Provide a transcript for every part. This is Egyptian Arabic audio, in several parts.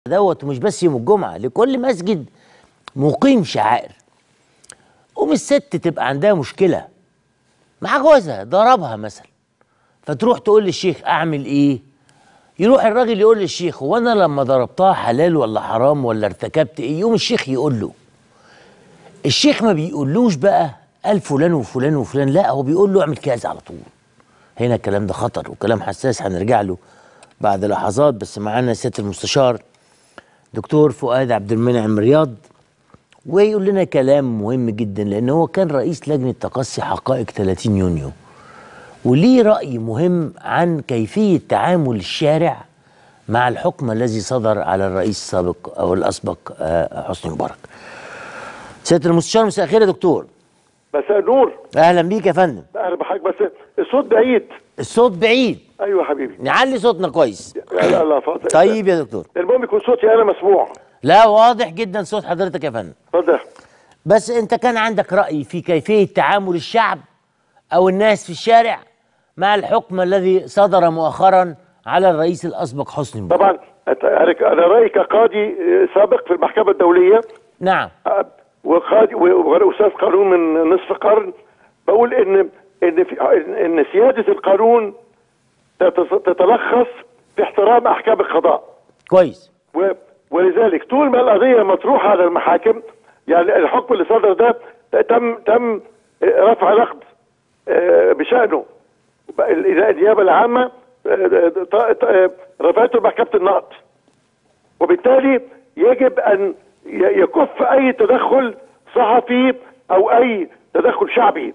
دوت ومش بس يوم الجمعة لكل مسجد مقيم شعائر قوم الست تبقى عندها مشكلة مع جوزها ضربها مثلا فتروح تقول للشيخ أعمل إيه يروح الراجل يقول للشيخ هو أنا لما ضربتها حلال ولا حرام ولا ارتكبت إيه يوم الشيخ يقول له الشيخ ما بيقولوش بقى قال فلان وفلان وفلان لا هو بيقول له اعمل كذا على طول هنا الكلام ده خطر وكلام حساس هنرجع له بعد لحظات بس معانا سياده المستشار دكتور فؤاد عبد المنعم رياض ويقول لنا كلام مهم جدا لان هو كان رئيس لجنه تقصي حقائق 30 يونيو وليه راي مهم عن كيفيه تعامل الشارع مع الحكم الذي صدر على الرئيس السابق او الاسبق آه، حسني مبارك. سياده المستشار مساء الخير يا دكتور. مساء النور اهلا بيك يا فندم. اهلا بحضرتك بس الصوت بعيد الصوت بعيد ايوه يا حبيبي نعلي صوتنا كويس. لا لا لا فضل. طيب يا دكتور. المهم يكون صوتي انا مسموع لا واضح جدا صوت حضرتك يا فندم. اتفضل بس انت كان عندك راي في كيفيه تعامل الشعب او الناس في الشارع مع الحكم الذي صدر مؤخرا على الرئيس الاسبق حسني مبارك. طبعا أنت- انا أنا رايي كقاضي آه، سابق في المحكمه الدوليه نعم آه، وقاضي و- وانا استاذ قانون من نصف قرن بقول ان ان في ان إن سياده القانون تتص- تتلخص في احترام احكام القضاء كويس و- ولذلك طول ما القضيه مطروحه على المحاكم يعني الحكم اللي صدر ده تم تم رفع نقد آه، بشانه ال- النيابه العامه آه، ط- ط- رفعته لمحكمه النقد وبالتالي يجب ان ي- يكف اي تدخل صحفي او اي تدخل شعبي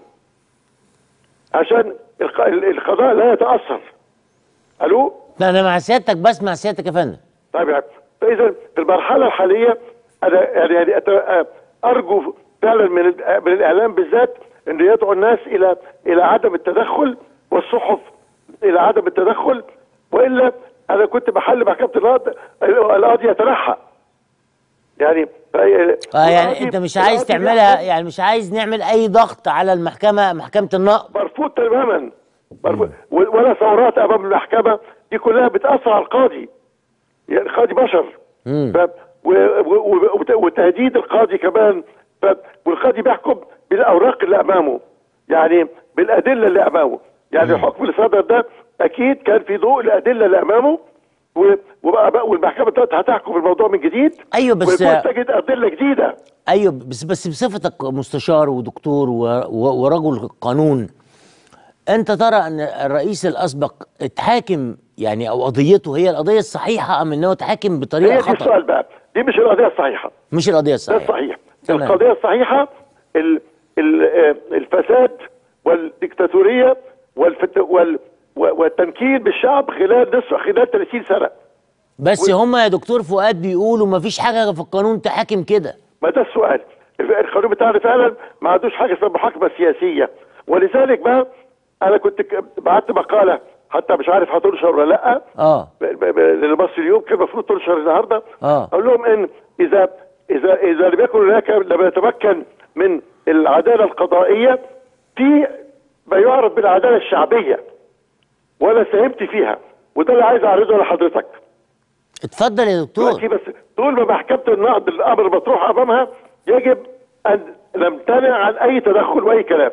عشان الق- ال- القضاء لا يتاثر الو لا انا مع سيادتك بسمع سيادتك يا فندم طيب يعني فاذا في المرحله الحاليه انا يعني يعني أت- ارجو فعلا من ال- من الاعلام بالذات انه يدعو الناس الى الى عدم التدخل والصحف الى عدم التدخل والا انا كنت بحل محكمه القاضي القاضي يتنحى يعني اه يعني انت مش عايز تعملها يعني مش عايز نعمل اي ضغط على المحكمه محكمه النقض مرفوض تماما مرفوض و- ولا ثورات امام المحكمه دي كلها بتاثر على القاضي يعني القاضي بشر مم. ف... و... و... وت- وتهديد القاضي كمان ف... والقاضي بيحكم بالاوراق اللي امامه يعني بالادله اللي امامه يعني الحكم اللي صدر ده اكيد كان في ضوء الادله اللي امامه و... وبقى بقى والمحكمه دلوقتي هتحكم في الموضوع من جديد ايوه بس ويكون تجد ادله جديده ايوه بس بس بصفتك مستشار ودكتور و- و- ورجل قانون انت ترى ان الرئيس الاسبق اتحاكم يعني او قضيته هي القضيه الصحيحه ام انه اتحاكم بطريقه هي دي خطا السؤال بقى دي مش القضيه الصحيحه مش القضيه ده الصحيحه الصحيح تمام. القضيه الصحيحه ال ال آه، الفساد والديكتاتوريه والفت وال و- والتمكين بالشعب خلال نصف خلال 30 سنه بس هم يا دكتور فؤاد بيقولوا ما فيش حاجه في القانون تحاكم كده ما ده السؤال القانون بتاعنا فعلا ما عندوش حاجه اسمها محاكمه سياسيه ولذلك بقى انا كنت ك- بعت مقاله حتى مش عارف هتنشر ولا لا اه ب- ب- ب- للمصري اليوم كان المفروض تنشر النهارده آه. اقول لهم ان اذا اذا اذا لم يكن هناك لم يتمكن من العداله القضائيه في ما يعرف بالعداله الشعبيه وانا ساهمت فيها وده اللي عايز اعرضه لحضرتك اتفضل يا دكتور دلوقتي بس طول ما محكمه النقد الامر مطروح امامها يجب ان نمتنع عن اي تدخل واي كلام.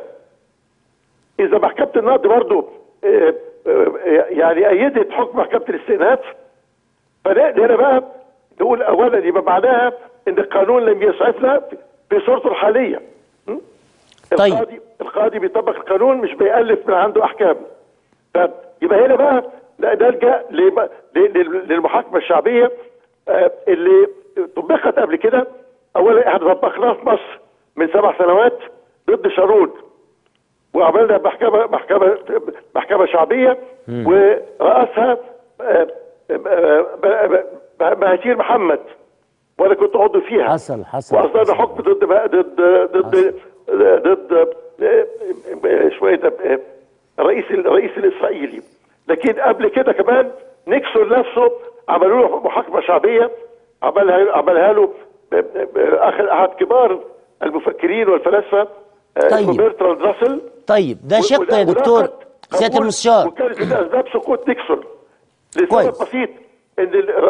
اذا محكمه النقد برضو آه، آه، يعني ايدت حكم محكمه الاستئناف فهنا بقى نقول اولا يبقى معناها ان القانون لم يسعفنا في صورته الحاليه. م? طيب. القاضي القاضي بيطبق القانون مش بيألف من عنده احكام. فيبقى هنا بقى لا نلجا لم- ل- ل- للمحاكمه الشعبيه آه، اللي طبقت قبل كده اولا احنا طبقناها في مصر من سبع سنوات ضد شارون وعملنا محكمه محكمه محكمه شعبيه ورأسها آه، آه، آه، آه، مهاتير محمد وانا كنت عضو فيها حصل- حصل- واصدرنا حصل. حكم ضد ضد ضد ضد آه، آه، شويه آه، الرئيس الرئيس الاسرائيلي لكن قبل كده كمان نيكسون نفسه عملوا له محاكمه شعبيه عملها عملها له ب- ب- اخر احد كبار المفكرين والفلاسفه آه، طيب. اسمه بيرتراند راسل طيب ده شق وده- يا وده دكتور قد سياده قبول- المستشار وكانت من اسباب سقوط نيكسون كويس. لسبب بسيط ان ال-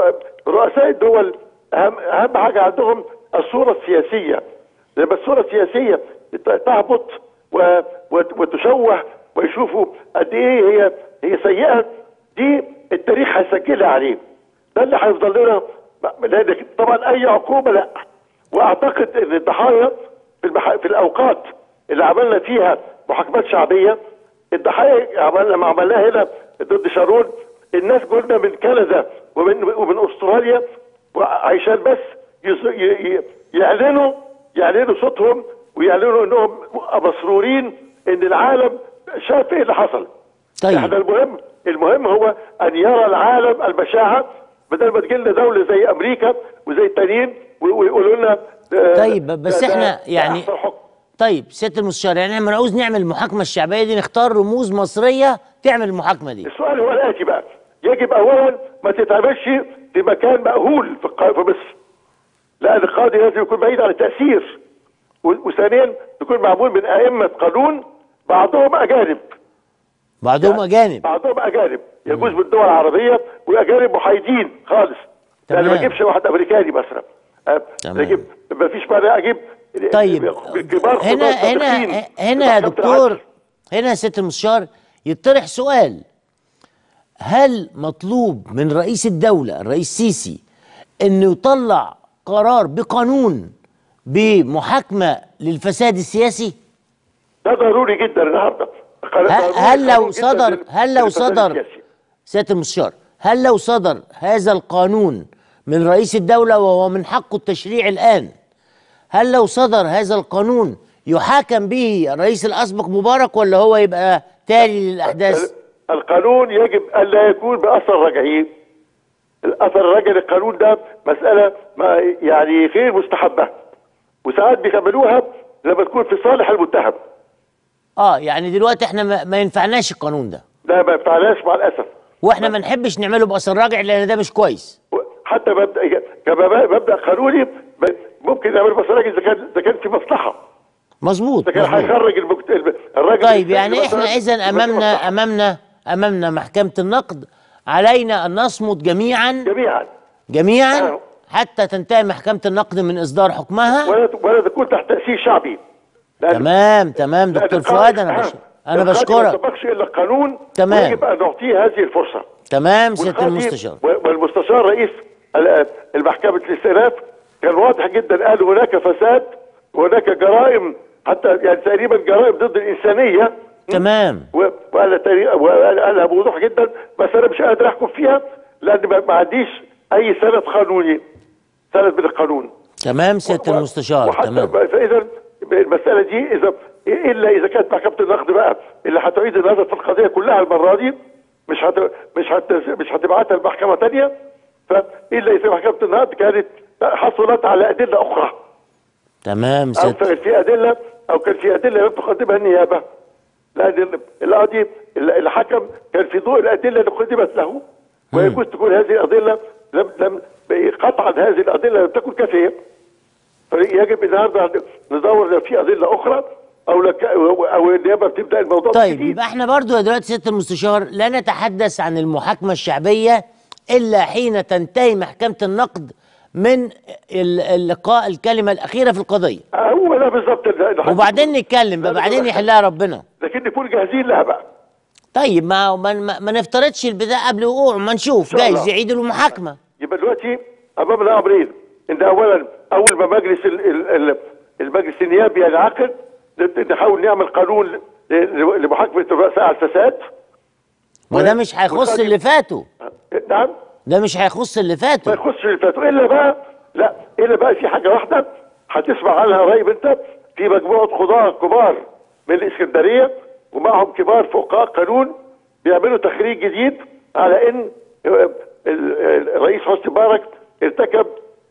رؤساء الدول اهم اهم حاجه عندهم الصوره السياسيه لما الصوره السياسيه ت- تهبط و- وت- وتشوه ويشوفوا قد ايه هي هي سيئه دي التاريخ هيسجلها عليه ده اللي هيفضل لنا لان طبعا اي عقوبه لا واعتقد ان الضحايا في, المح... في الاوقات اللي عملنا فيها محاكمات شعبيه الضحايا عملنا ما عملناها هنا ضد شارون الناس قلنا من كندا ومن ومن استراليا عشان بس يز... ي... ي... يعلنوا يعلنوا صوتهم ويعلنوا انهم مسرورين ان العالم شاف ايه اللي حصل احنا طيب المهم المهم هو ان يرى العالم البشاعه بدل ما تجي لنا دوله زي امريكا وزي التانيين و- ويقولوا لنا آه، طيب، بس ده- ده- إحنا ده يعني- أحسن حكم. طيب سياده المستشار يعني احنا عاوز نعمل المحاكمه الشعبيه دي نختار رموز مصريه تعمل المحاكمه دي السؤال هو الاتي بقى يجب اولا ما تتعملش في مكان مأهول في الق- في مصر لان القاضي لازم يكون بعيد عن التاثير و- وثانيا يكون معمول من ائمه قانون بعضهم اجانب بعضهم اجانب بعضهم اجانب يجوز من الدول العربيه واجانب محايدين خالص يعني ما تمام. اجيبش واحد امريكاني مثلا أه، تمام. اجيب ما فيش مانع اجيب طيب كبار هنا خبراء هنا سابقين هنا يا في محكمة دكتور العدل. هنا يا سياده المستشار يطرح سؤال هل مطلوب من رئيس الدوله الرئيس سيسي انه يطلع قرار بقانون بمحاكمه للفساد السياسي ده ضروري جدا النهارده ه- ضروري هل لو قانون جداً صدر لل- هل لو للفساد صدر السياسي. سياده المستشار هل لو صدر هذا القانون من رئيس الدوله وهو من حقه التشريع الان هل لو صدر هذا القانون يحاكم به الرئيس الاسبق مبارك ولا هو يبقى تالي للاحداث القانون يجب الا يكون باثر رجعي الاثر الرجعي للقانون ده مساله ما يعني غير مستحبه وساعات بيكملوها لما تكون في صالح المتهم اه يعني دلوقتي احنا ما, ما ينفعناش القانون ده ده ما ينفعناش مع الاسف واحنا ما نحبش نعمله باثر راجع لان ده مش كويس حتى مبدا كمبدا مبدا قانوني ب- ممكن نعمل بس راجل اذا كان اذا كان في مصلحه مظبوط اذا كان مظبوط. هيخرج المكت... الب- الراجل طيب الثاني يعني احنا مثلاً اذا يبقى في امامنا مصلحة. امامنا امامنا محكمه النقد علينا ان نصمت جميعا جميعا جميعا آه. حتى تنتهي محكمة النقد من إصدار حكمها ولا ولا تكون تحت تاثير شعبي لأن- تمام تمام لأن دكتور القاضي- فؤاد أنا آه. بش... أنا القاضي ما بشكرك طبقش الا القانون تمام. ويجب ان نعطيه هذه الفرصه تمام سيادة والقاضي المستشار و- والمستشار رئيس ال- المحكمة الاستئناف كان واضح جدا قال هناك فساد وهناك جرائم حتى يعني تقريبا جرائم ضد الإنسانية تمام و- وقال تقريبا- وقال قالها بوضوح جدا بس أنا مش قادر أحكم فيها لأن ما ما عنديش أي سند قانوني سند من القانون تمام سيادة و- المستشار وحتى تمام فاذا المساله دي اذا الا اذا كانت محكمه النقد بقى اللي هتعيد النظر في القضيه كلها المره دي مش هت مش هت مش هتبعتها لمحكمه ثانيه فالا اذا محكمه النقد كانت حصلت على ادله اخرى تمام او سيادة كان في ادله او كان في ادله لم تقدمها النيابه لان القاضي اللي حكم كان في ضوء الادله اللي قدمت له ويجوز تكون هذه الادله لم لم قطعا هذه الادله لم تكن كافيه فيجب النهارده ندور لو في ادله اخرى او لك او النيابه بتبدا الموضوع من طيب جديد. يبقى احنا برضو يا دلوقتي سيادة المستشار لا نتحدث عن المحاكمة الشعبية إلا حين تنتهي محكمة النقد من ال- اللقاء الكلمة الأخيرة في القضية هو ده بالظبط اللي- اللي وبعدين نتكلم بقى بعدين يحلها ربنا لكن نكون جاهزين لها بقى طيب ما ما, ما, ما نفترضش البداية قبل وقوع ما نشوف شاء جايز الله. يعيدوا المحاكمة يبقى دلوقتي امامنا امرين ان اولا اول ما مجلس ال- ال- ال- المجلس النيابي ينعقد نحاول نعمل قانون ل- ل- لمحاكمه الرؤساء على الفساد وده مش هيخص والقاضي- اللي فاتوا نعم ده مش هيخص اللي ما فاتوا يخصش اللي فاتوا الا بقى لا الا بقى في حاجه واحده هتسمع عنها قريب انت في مجموعه قضاه كبار من الاسكندريه ومعهم كبار فقهاء قانون بيعملوا تخريج جديد على ان ال- ال- الرئيس حسني مبارك ارتكب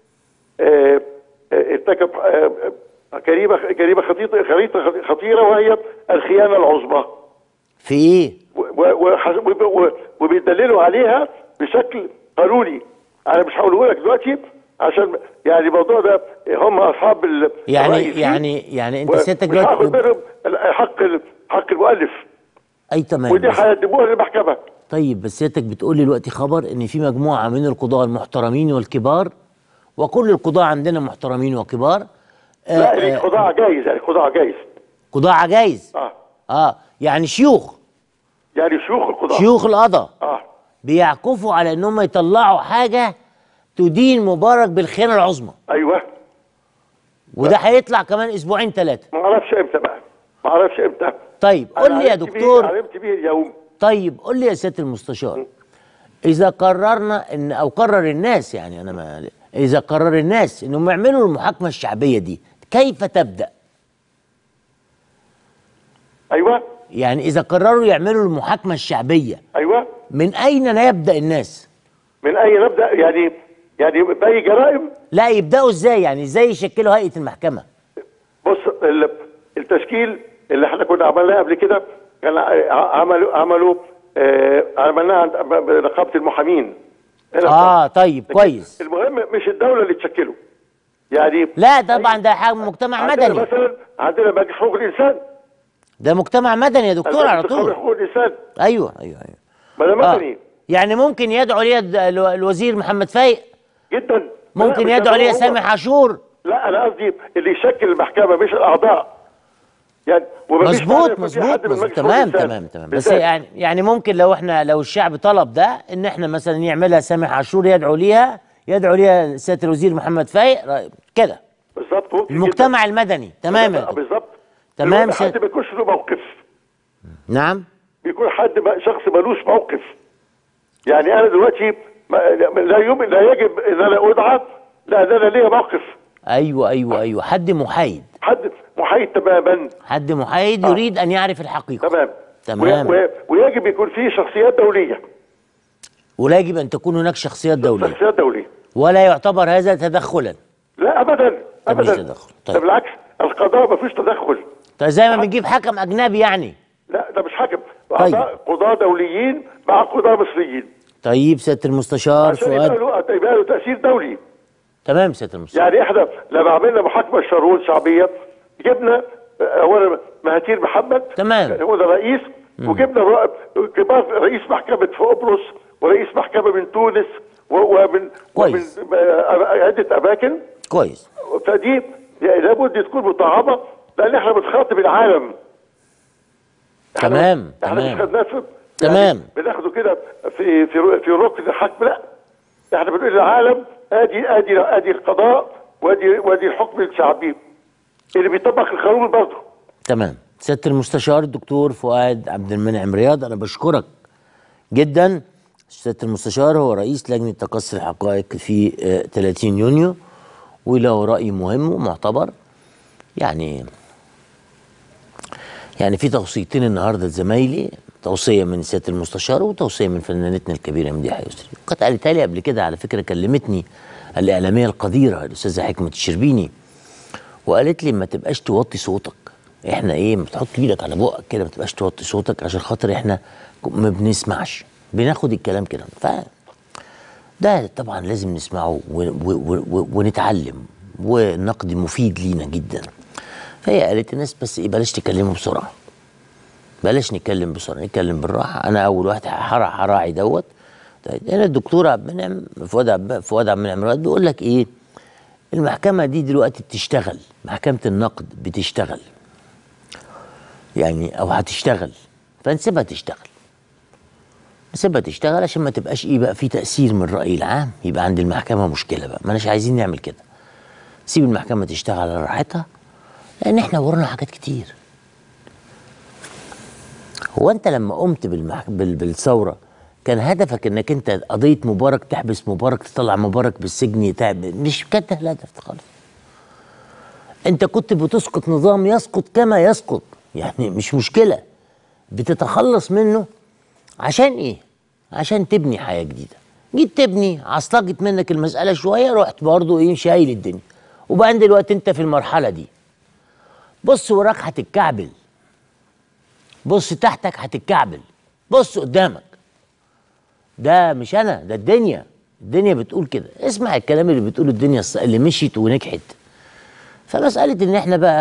آه، آه، ارتكب آه، آه، جريمه جريمه خطيره خطيره خطيره وهي الخيانه العظمى في ايه و- و- وب- و- وبيدللوا عليها بشكل قانوني انا مش هقوله لك دلوقتي عشان يعني الموضوع ده هم اصحاب ال- يعني الرأي فيه. يعني يعني انت و- سيادتك مش هاخد دلوقتي منهم ال- حق ال- حق المؤلف اي تمام ودي بس- هيقدموها للمحكمه طيب بس سيادتك بتقول لي دلوقتي خبر ان في مجموعه من القضاه المحترمين والكبار وكل القضاه عندنا محترمين وكبار آه، لا آه، الخضاع جايز يعني الخضاع جايز قضاه عجايز اه اه يعني شيوخ يعني شيوخ القضاء شيوخ القضاء اه بيعكفوا على ان هم يطلعوا حاجه تدين مبارك بالخيانه العظمى ايوه وده هيطلع كمان اسبوعين ثلاثه ما اعرفش امتى بقى ما اعرفش امتى طيب أنا قول لي يا علمت بيه- دكتور علمت بيه اليوم طيب قول لي يا سياده المستشار اذا قررنا ان او قرر الناس يعني انا ما اذا قرر الناس انهم يعملوا المحاكمه الشعبيه دي كيف تبدا ايوه يعني اذا قرروا يعملوا المحاكمه الشعبيه ايوه من اين يبدا الناس من اي نبدا يعني يعني باي جرائم لا يبداوا ازاي يعني ازاي يشكلوا هيئه المحكمه بص ال- التشكيل اللي احنا كنا عملناه قبل كده كان ع- عملوا عملوا آه عملناها عند ب- نقابه المحامين هنا في اه مصر. طيب لكن كويس المهم مش الدوله اللي تشكله يعني لا طبعا ده حاجه مجتمع عندنا مدني مثلا عندنا مجلس حقوق الانسان ده مجتمع مدني يا دكتور على المجلس القومي طول لحقوق الانسان ايوه ايوه ايوه ما ده آه. مدني يعني ممكن يدعو لي الد- الو- الوزير محمد فايق جدا ممكن لا، مش يدعو لي هو. سامح عاشور لا انا قصدي اللي يشكل المحكمه مش الاعضاء يعني ومفيش مانع مظبوط يكون في مظبوط حد من مظبوط مجلس حقوق تمام الإنسان. تمام تمام بس بالذات. يعني يعني ممكن لو احنا لو الشعب طلب ده ان احنا مثلا يعملها سامح عاشور يدعو ليها يدعو ليها سياده الوزير محمد فايق رأي- كده بالظبط ممكن المجتمع المدني جداً. تمام يا آه، دكتور. بالظبط تمام المهم سيد- حد ما يكونش له موقف نعم بيكون حد ما- شخص ملوش موقف يعني انا دلوقتي ما لا يوم لا يجب ان انا ادعى لا ده انا ليا موقف ايوه ايوه ايوه حد محايد حد محايد تماما حد محايد يريد ان يعرف الحقيقه تمام تمام. و- و- ويجب يكون فيه شخصيات دوليه ولا يجب ان تكون هناك شخصيات دوليه شخصيات دوليه ولا يعتبر هذا تدخلا لا ابدا طب مش ابدا تدخل. ده طيب. بالعكس القضاء ما فيش تدخل طيب زي ما بنجيب حكم اجنبي يعني لا ده مش حكم طيب. قضاء قضاة دوليين مع قضاة مصريين طيب سياده المستشار عشان يبقى فؤاد له يبقى له تأثير دولي تمام سياده المستشار يعني احنا لما عملنا محاكمة شارون شعبية جبنا آه، اولا مهاتير محمد تمام. كان هو ده رئيس وجبنا رائب- كبار رئيس محكمة في قبرص ورئيس محكمة من تونس و- ومن كويس. ومن آه، عدة أماكن كويس فدي لابد تكون مطعمة لأن احنا بنخاطب العالم إحنا- تمام، احنا تمام. مش خدناه في تمام. يعني بناخده كده في في رو- في ركن الحكم لا احنا بنقول للعالم ادي ادي ادي القضاء وادي وادي الحكم الشعبي اللي بيطبق القانون برضه تمام سياده المستشار الدكتور فؤاد عبد المنعم رياض انا بشكرك جدا سياده المستشار هو رئيس لجنه تقصي الحقائق في آه، 30 يونيو وله راي مهم ومعتبر يعني يعني في توصيتين النهارده لزمايلي توصيه من سياده المستشار وتوصيه من فنانتنا الكبيره مديحه يسري وكانت قالتها لي قبل كده على فكره كلمتني الاعلاميه القديره الاستاذه حكمه الشربيني وقالت لي ما تبقاش توطي صوتك احنا ايه ما تحط ايدك على بقك كده ما تبقاش توطي صوتك عشان خاطر احنا ما بنسمعش بناخد الكلام كده ف ده طبعا لازم نسمعه و و و و ونتعلم والنقد مفيد لينا جدا فهي قالت الناس بس ايه بلاش تكلموا بسرعه بلاش نتكلم بسرعه نتكلم بالراحه انا اول واحد هرا- هراعي دوت طيب هنا الدكتور عبد المنعم فؤاد عبد فؤاد عبد المنعم رائد بيقول لك ايه المحكمة دي دلوقتي بتشتغل محكمة النقد بتشتغل يعني أو هتشتغل فنسيبها تشتغل نسيبها تشتغل عشان ما تبقاش إيه بقى في تأثير من الرأي العام يبقى عند المحكمة مشكلة بقى ما عايزين نعمل كده سيب المحكمة تشتغل على راحتها لأن إحنا ورانا حاجات كتير هو أنت لما قمت بالمح... بال... بالثورة كان هدفك انك انت قضيه مبارك تحبس مبارك تطلع مبارك بالسجن يتعب مش كان ده الهدف خالص انت كنت بتسقط نظام يسقط كما يسقط يعني مش مشكله بتتخلص منه عشان ايه عشان تبني حياه جديده جيت تبني عصلجت منك المساله شويه رحت برضو ايه شايل الدنيا وبعدين دلوقتي انت في المرحله دي بص وراك هتتكعبل بص تحتك هتتكعبل بص قدامك ده مش انا ده الدنيا الدنيا بتقول كده اسمع الكلام اللي بتقوله الدنيا الص- اللي مشيت ونجحت فمساله ان احنا بقى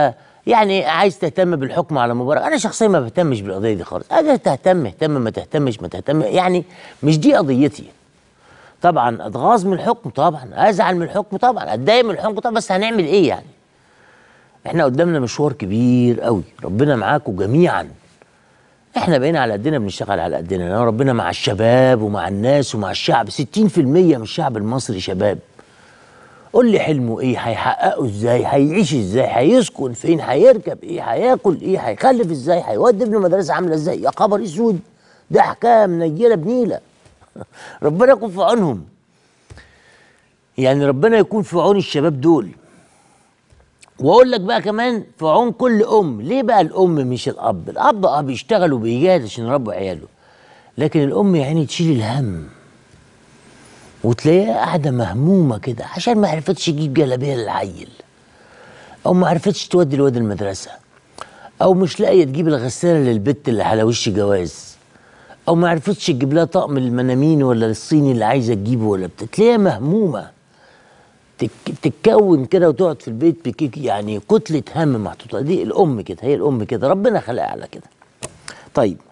يعني عايز تهتم بالحكم على مبارك انا شخصيا ما بهتمش بالقضيه دي خالص انا تهتم اهتم ما تهتمش ما تهتم يعني مش دي قضيتي طبعا اتغاظ من الحكم طبعا ازعل من الحكم طبعا اتضايق من الحكم طبعا بس هنعمل ايه يعني احنا قدامنا مشوار كبير قوي ربنا معاكم جميعا احنا بقينا على قدنا بنشتغل على قدنا لأن ربنا مع الشباب ومع الناس ومع الشعب 60% من الشعب المصري شباب قول لي حلمه ايه هيحققه ازاي هيعيش ازاي هيسكن فين هيركب ايه هياكل ايه هيخلف ازاي هيودي ابنه مدرسه عامله ازاي يا خبر اسود ده حكايه منيله بنيله ربنا يكون في عونهم يعني ربنا يكون في عون الشباب دول واقول لك بقى كمان في عون كل ام ليه بقى الام مش الاب الاب اه بيشتغل وبيجاهد عشان يربوا عياله لكن الام يعني تشيل الهم وتلاقيها قاعده مهمومه كده عشان ما عرفتش تجيب جلابيه للعيل او ما عرفتش تودي الواد المدرسه او مش لاقيه تجيب الغساله للبت اللي على وش جواز او ما عرفتش تجيب لها طقم المنامين ولا الصيني اللي عايزه تجيبه ولا بتاع تلاقيها مهمومه تك تتكون كده وتقعد في البيت بكيك يعني كتله هم محطوطه دي الام كده هي الام كده ربنا خلقها على كده طيب